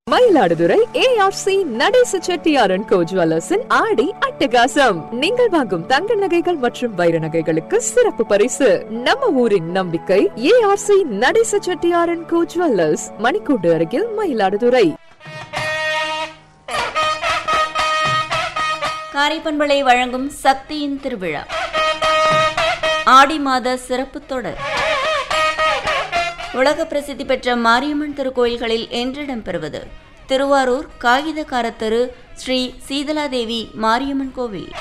Mayiladuthurai ARC நடேச செட்டியாரன் கோ ஜுவல்லர்ஸின் ஆடி அட்டகாசம் நீங்கள் வாங்கும் தங்க நகைகள் மற்றும் வைர நகைகளுக்கு சிறப்பு பரிசு நம்ம ஊரின் நம்பிக்கை ஏஆர்சி நடேச செட்டியாரன் கோ ஜுவல்லர்ஸ் மணிக்கூண்டு அருகில் மயிலாடுதுறை காரைப்பண்பளை வழங்கும் சக்தியின் திருவிழா ஆடி மாத சிறப்பு தொடர் உலக பிரசித்தி பெற்ற மாரியம்மன் திருக்கோயில்களில் என்று இடம்பெறுவது திருவாரூர் காகிதக்கார தெரு ஸ்ரீ சீதலாதேவி மாரியம்மன் கோவில்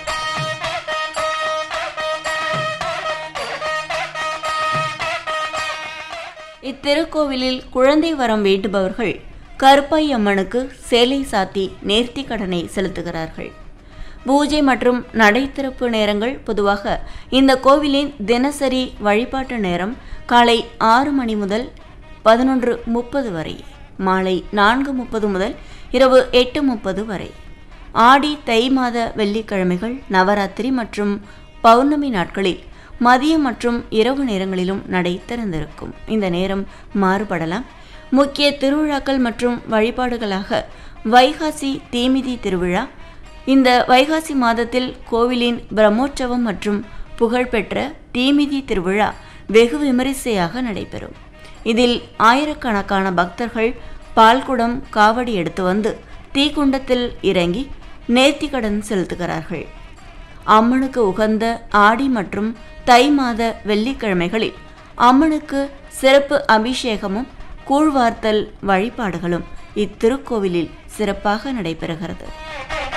இத்திருக்கோவிலில் குழந்தை வரம் வேண்டுபவர்கள் கருப்பை அம்மனுக்கு சேலை சாத்தி நேர்த்தி கடனை செலுத்துகிறார்கள் பூஜை மற்றும் நடை திறப்பு நேரங்கள் பொதுவாக இந்த கோவிலின் தினசரி வழிபாட்டு நேரம் காலை ஆறு மணி முதல் பதினொன்று முப்பது வரை மாலை நான்கு முப்பது முதல் இரவு எட்டு முப்பது வரை ஆடி தை மாத வெள்ளிக்கிழமைகள் நவராத்திரி மற்றும் பௌர்ணமி நாட்களில் மதியம் மற்றும் இரவு நேரங்களிலும் நடை திறந்திருக்கும் இந்த நேரம் மாறுபடலாம் முக்கிய திருவிழாக்கள் மற்றும் வழிபாடுகளாக வைகாசி தீமிதி திருவிழா இந்த வைகாசி மாதத்தில் கோவிலின் பிரம்மோற்சவம் மற்றும் புகழ்பெற்ற தீமிதி திருவிழா வெகு விமரிசையாக நடைபெறும் இதில் ஆயிரக்கணக்கான பக்தர்கள் பால்குடம் காவடி எடுத்து வந்து தீக்குண்டத்தில் இறங்கி நேர்த்திக்கடன் செலுத்துகிறார்கள் அம்மனுக்கு உகந்த ஆடி மற்றும் தை மாத வெள்ளிக்கிழமைகளில் அம்மனுக்கு சிறப்பு அபிஷேகமும் கூழ்வார்த்தல் வழிபாடுகளும் இத்திருக்கோவிலில் சிறப்பாக நடைபெறுகிறது